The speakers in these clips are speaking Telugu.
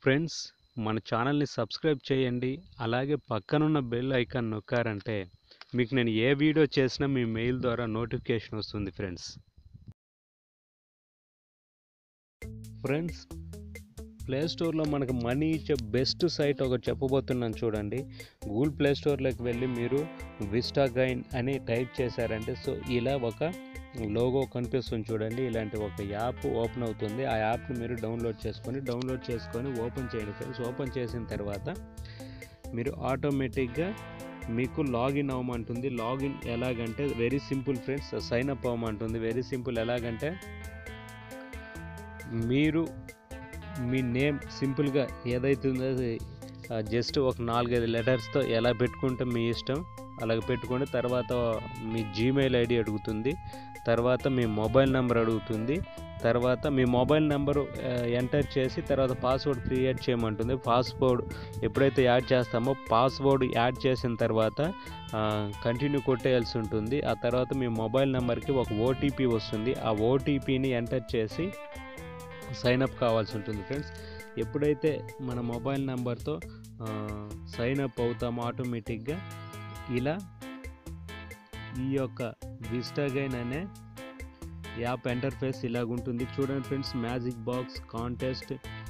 ఫ్రెండ్స్ మన ఛానల్ని సబ్స్క్రైబ్ చేయండి అలాగే పక్కనున్న బెల్ ఐకాన్ నొక్కారంటే మీకు నేను ఏ వీడియో చేసినా మీ మెయిల్ ద్వారా నోటిఫికేషన్ వస్తుంది ఫ్రెండ్స్ ఫ్రెండ్స్ ప్లే స్టోర్లో మనకు మనీ ఇచ్చే బెస్ట్ సైట్ ఒకటి చెప్పబోతున్నాను చూడండి గూగుల్ ప్లే స్టోర్లోకి వెళ్ళి మీరు విస్టా గైన్ అని టైప్ చేశారంటే సో ఇలా ఒక లోగో కనిపిస్తుంది చూడండి ఇలాంటి ఒక యాప్ ఓపెన్ అవుతుంది ఆ యాప్ని మీరు డౌన్లోడ్ చేసుకొని డౌన్లోడ్ చేసుకొని ఓపెన్ చేయండి ఫ్రెండ్స్ ఓపెన్ చేసిన తర్వాత మీరు ఆటోమేటిక్గా మీకు లాగిన్ అవ్వమంటుంది లాగిన్ ఎలాగంటే very simple friends sign up అవ్వమంటుంది వెరీ సింపుల్ ఎలాగంటే మీరు మీ నేమ్ సింపుల్గా ఏదైతే ఉందో అది జస్ట్ ఒక నాలుగైదు లెటర్స్తో ఎలా పెట్టుకుంటే మీ ఇష్టం అలాగ పెట్టుకోండి తర్వాత మీ జీమెయిల్ ఐడి అడుగుతుంది తర్వాత మీ మొబైల్ నెంబర్ అడుగుతుంది తర్వాత మీ మొబైల్ నెంబరు ఎంటర్ చేసి తర్వాత పాస్వర్డ్ క్రియేట్ చేయమంటుంది పాస్వర్డ్ ఎప్పుడైతే యాడ్ చేస్తామో పాస్వర్డ్ యాడ్ చేసిన తర్వాత కంటిన్యూ కొట్టేయాల్సి ఉంటుంది ఆ తర్వాత మీ మొబైల్ నెంబర్కి ఒక ఓటీపీ వస్తుంది ఆ ఓటీపీని ఎంటర్ చేసి సైన్ అప్ కావాల్సి ఉంటుంది ఫ్రెండ్స్ ఎప్పుడైతే మన మొబైల్ నెంబర్తో సైన్ అప్ అవుతామో ఆటోమేటిక్గా ఇలా ఈ యొక్క విస్టాగైన్ అనే యాప్ ఇంటర్ఫేస్ ఇలాగుంటుంది చూడండి friends magic box contest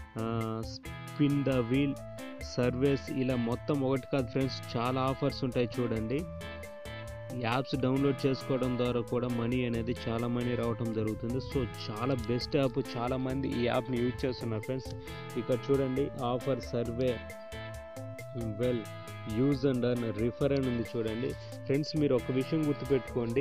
spin the wheel service ఇలా మొత్తం ఒకటి కాదు ఫ్రెండ్స్ చాలా ఆఫర్స్ ఉంటాయి చూడండి యాప్స్ డౌన్లోడ్ చేసుకోవడం ద్వారా కూడా మనీ అనేది చాలా మనీ రావడం జరుగుతుంది సో చాలా బెస్ట్ యాప్ చాలామంది ఈ యాప్ని యూజ్ చేస్తున్నారు ఫ్రెండ్స్ ఇక్కడ చూడండి offer survey well use and earn refer అని ఉంది చూడండి ఫ్రెండ్స్ మీరు ఒక విషయం గుర్తుపెట్టుకోండి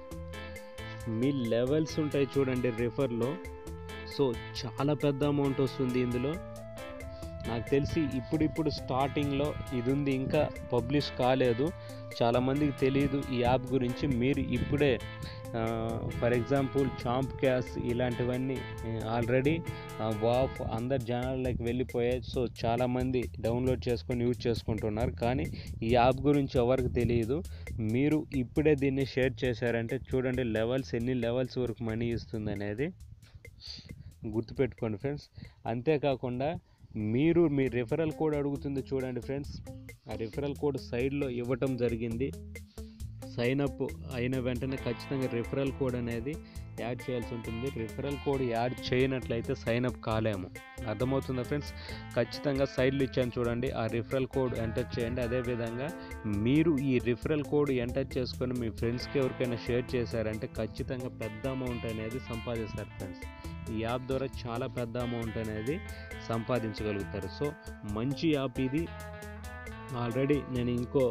మీ లెవెల్స్ ఉంటాయి చూడండి రిఫర్లో సో చాలా పెద్ద అమౌంట్ వస్తుంది ఇందులో నాకు తెలిసి ఇప్పుడిప్పుడు స్టార్టింగ్లో ఇది ఉంది ఇంకా పబ్లిష్ కాలేదు చాలామందికి తెలియదు ఈ యాప్ గురించి మీరు ఇప్పుడే ఫర్ ఎగ్జాంపుల్ చాంప్ క్యాస్ ఇలాంటివన్నీ ఆల్రెడీ వాఫ్ అందరు జనాల్లోకి వెళ్ళిపోయాయి సో చాలామంది డౌన్లోడ్ చేసుకొని యూజ్ చేసుకుంటున్నారు కానీ ఈ యాప్ గురించి ఎవరికి తెలియదు మీరు ఇప్పుడే దీన్ని షేర్ చేశారంటే చూడండి లెవెల్స్ ఎన్ని లెవెల్స్ వరకు మనీ ఇస్తుంది అనేది గుర్తుపెట్టుకోండి ఫ్రెండ్స్ అంతేకాకుండా మీరు మీ రిఫరల్ కోడ్ అడుగుతుంది చూడండి ఫ్రెండ్స్ ఆ రిఫరల్ కోడ్ సైడ్లో ఇవ్వటం జరిగింది సైన్ అప్ అయిన వెంటనే ఖచ్చితంగా రిఫరల్ కోడ్ అనేది యాడ్ చేయాల్సి ఉంటుంది రిఫరల్ కోడ్ యాడ్ చేయనట్లయితే సైన్ అప్ కాలేము అర్థమవుతుందా ఫ్రెండ్స్ ఖచ్చితంగా సైడ్లు ఇచ్చాను చూడండి ఆ రిఫరల్ కోడ్ ఎంటర్ చేయండి అదేవిధంగా మీరు ఈ రిఫరల్ కోడ్ ఎంటర్ చేసుకొని మీ ఫ్రెండ్స్కి ఎవరికైనా షేర్ చేశారంటే ఖచ్చితంగా పెద్ద అమౌంట్ అనేది సంపాదిస్తారు ఫ్రెండ్స్ ఈ యాప్ ద్వారా చాలా పెద్ద అమౌంట్ అనేది సంపాదించగలుగుతారు సో మంచి యాప్ ఇది ఆల్రెడీ నేను ఇంకో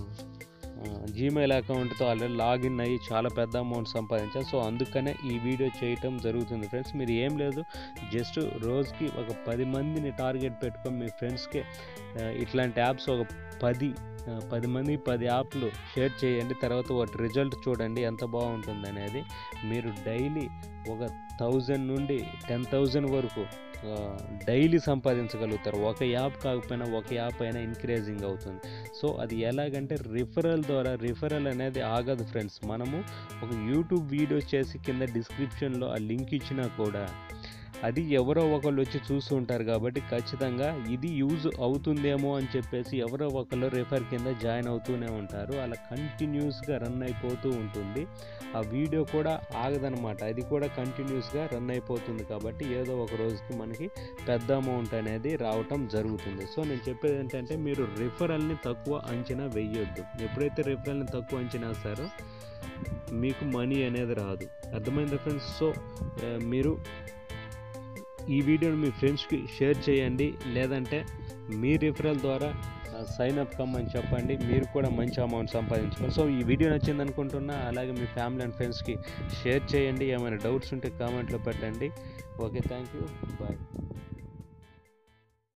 జీమెయిల్ అకౌంట్తో ఆల్రెడీ లాగిన్ అయ్యి చాలా పెద్ద అమౌంట్ సంపాదించాను సో అందుకనే ఈ వీడియో చేయటం జరుగుతుంది ఫ్రెండ్స్ మీరు ఏం లేదు జస్ట్ రోజుకి ఒక పది మందిని టార్గెట్ పెట్టుకొని మీ ఫ్రెండ్స్కి ఇట్లాంటి యాప్స్ ఒక పది పది మంది పది యాప్లు షేర్ చేయండి తర్వాత వాటి రిజల్ట్ చూడండి ఎంత బాగుంటుంది అనేది మీరు డైలీ ఒక థౌజండ్ నుండి టెన్ థౌజండ్ వరకు డైలీ సంపాదించగలుగుతారు ఒక యాప్ కాకపోయినా ఒక యాప్ అయినా ఇంక్రీజింగ్ అవుతుంది సో అది ఎలాగంటే రిఫరల్ ద్వారా రిఫరల్ అనేది ఆగదు ఫ్రెండ్స్ మనము ఒక యూట్యూబ్ వీడియో చేసి కింద డిస్క్రిప్షన్లో ఆ లింక్ ఇచ్చినా కూడా అది ఎవరో ఒకళ్ళు వచ్చి చూస్తూ ఉంటారు కాబట్టి ఖచ్చితంగా ఇది యూజ్ అవుతుందేమో అని చెప్పేసి ఎవరో ఒకళ్ళు రిఫర్ కింద జాయిన్ అవుతూనే ఉంటారు అలా కంటిన్యూస్గా రన్ అయిపోతూ ఉంటుంది ఆ వీడియో కూడా ఆగదనమాట అది కూడా కంటిన్యూస్గా రన్ అయిపోతుంది కాబట్టి ఏదో ఒక రోజుకి మనకి పెద్ద అమౌంట్ అనేది రావటం జరుగుతుంది సో నేను చెప్పేది ఏంటంటే మీరు రిఫరల్ని తక్కువ అంచనా వెయ్యొద్దు ఎప్పుడైతే రిఫరల్ని తక్కువ అంచనా వేస్తారో మీకు మనీ అనేది రాదు అర్థమైందా ఫ్రెండ్స్ సో మీరు ఈ వీడియోని మీ ఫ్రెండ్స్కి షేర్ చేయండి లేదంటే మీ రిఫరల్ ద్వారా సైన్ అప్ కమ్మని చెప్పండి మీరు కూడా మంచి అమౌంట్ సంపాదించుకోవాలి సో ఈ వీడియో నచ్చింది అనుకుంటున్నా అలాగే మీ ఫ్యామిలీ అండ్ ఫ్రెండ్స్కి షేర్ చేయండి ఏమైనా డౌట్స్ ఉంటే కామెంట్లో పెట్టండి ఓకే థ్యాంక్ యూ బాయ్